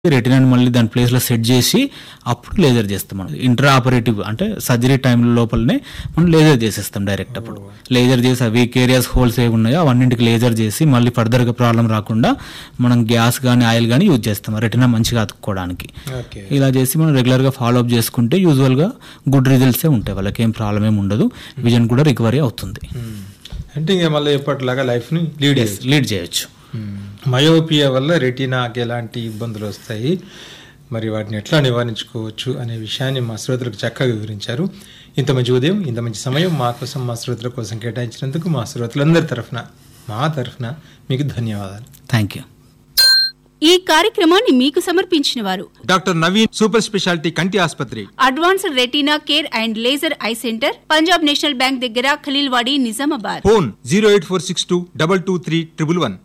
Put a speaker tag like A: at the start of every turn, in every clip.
A: రెటినాని మళ్ళీ దాని ప్లేస్లో సెట్ చేసి అప్పుడు లేజర్ చేస్తాం మనం ఇంట్రా ఆపరేటివ్ అంటే సర్జరీ టైం లోపలనే మనం లేజర్ చేసేస్తాం డైరెక్ట్ అప్పుడు లేజర్ చేసి ఆ వీక్ ఏరియాస్ హోల్స్ ఏవి ఉన్నాయో అవన్నింటికి లేజర్ చేసి మళ్ళీ ఫర్దర్గా ప్రాబ్లం రాకుండా మనం గ్యాస్ కానీ ఆయిల్ కానీ యూజ్ చేస్తాం రెటినా మంచిగా అతుక్కోవడానికి
B: ఓకే
A: ఇలా చేసి మనం రెగ్యులర్గా ఫాలో అప్ చేసుకుంటే యూజువల్గా గుడ్ రిజల్ట్సే ఉంటాయి వాళ్ళకి ఏం ప్రాబ్లం ఏమి ఉండదు విజన్ కూడా రికవరీ అవుతుంది
B: అంటే ఇంకా మళ్ళీ ఎప్పటిలాగా లైఫ్ని లీడ్
A: లీడ్ చేయొచ్చు
B: మయోపియా వల్ల రెటీనాకి ఎలాంటి ఇబ్బందులు వస్తాయి మరి వాటిని ఎట్లా నివారించుకోవచ్చు అనే విషయాన్ని మా శ్రోతలకు చక్కగా వివరించారు ఇంత మంచి ఉదయం ఇంత మంచి సమయం మా కోసం మా శ్రోతల కోసం కేటాయించినందుకు మా శ్రోతలందరి తరఫున మా తరఫున మీకు ధన్యవాదాలు
A: థ్యాంక్ యూ
C: ఈ కార్యక్రమాన్ని మీకు సమర్పించిన వారు
B: డాక్టర్ నవీన్ సూపర్ స్పెషాలిటీ కంటి ఆసుపత్రి
C: advanced retina care and laser eye centre Punjab National Bank దగ్గర Khaleelwadi Nizamabad
B: phone zero eight four six two double two three triple one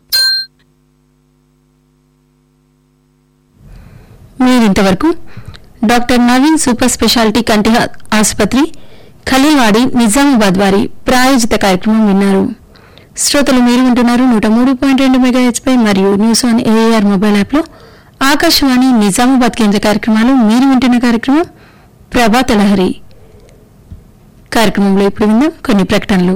D: మీరింతవరకు డాక్టర్ నవీన్ సూపర్ స్పెషాలిటీ కంటి ఆ- ఆసుపత్రి ఖలీల్వాడి నిజామాబాద్ వారి ప్రాయోజిత కార్యక్రమం విన్నారు శ్రోతలు మీరు వింటున్నారు నూట మూడు పాయింట్ రెండు మెగా పై మరియు న్యూస్ ఆన్ ఏఆర్ మొబైల్ యాప్లో ఆకాశవాణి నిజామాబాద్ కేంద్ర కార్యక్రమాలు మీరు వింటున్న కార్యక్రమం ప్రభాత లహరి కార్యక్రమంలో ఇప్పుడు విందాం కొన్ని ప్రకటనలు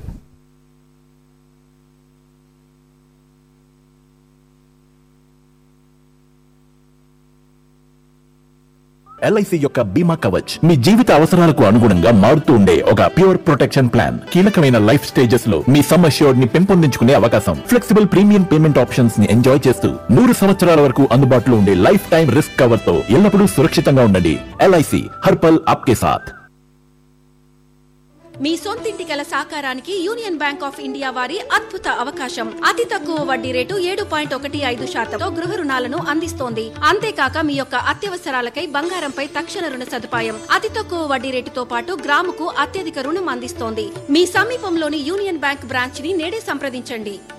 E: ఎల్ఐసి యొక్క బీమా కవచ్ మీ జీవిత అవసరాలకు అనుగుణంగా మారుతూ ఉండే ఒక ప్యూర్ ప్రొటెక్షన్ ప్లాన్ కీలకమైన లైఫ్ స్టేజెస్ లో మీ సమ్ అష్యూర్డ్ ని పెంపొందించుకునే అవకాశం ఫ్లెక్సిబుల్ ప్రీమియం పేమెంట్ ఆప్షన్స్ ని ఎంజాయ్ చేస్తూ నూరు సంవత్సరాల వరకు అందుబాటులో ఉండే లైఫ్ టైం రిస్క్ కవర్ తో ఎల్లప్పుడూ సురక్షితంగా ఉండండి ఎల్ఐసి హర్పల్ ఆప్కే సాథ్
F: మీ సొంతింటి కల సాకారానికి యూనియన్ బ్యాంక్ ఆఫ్ ఇండియా వారి అద్భుత అవకాశం అతి తక్కువ వడ్డీ రేటు ఏడు పాయింట్ ఒకటి ఐదు శాతంతో గృహ రుణాలను అందిస్తోంది అంతేకాక మీ యొక్క అత్యవసరాలకై బంగారంపై తక్షణ రుణ సదుపాయం అతి తక్కువ వడ్డీ రేటుతో పాటు గ్రాముకు అత్యధిక రుణం అందిస్తోంది మీ సమీపంలోని యూనియన్ బ్యాంక్ బ్రాంచ్ ని నేడే సంప్రదించండి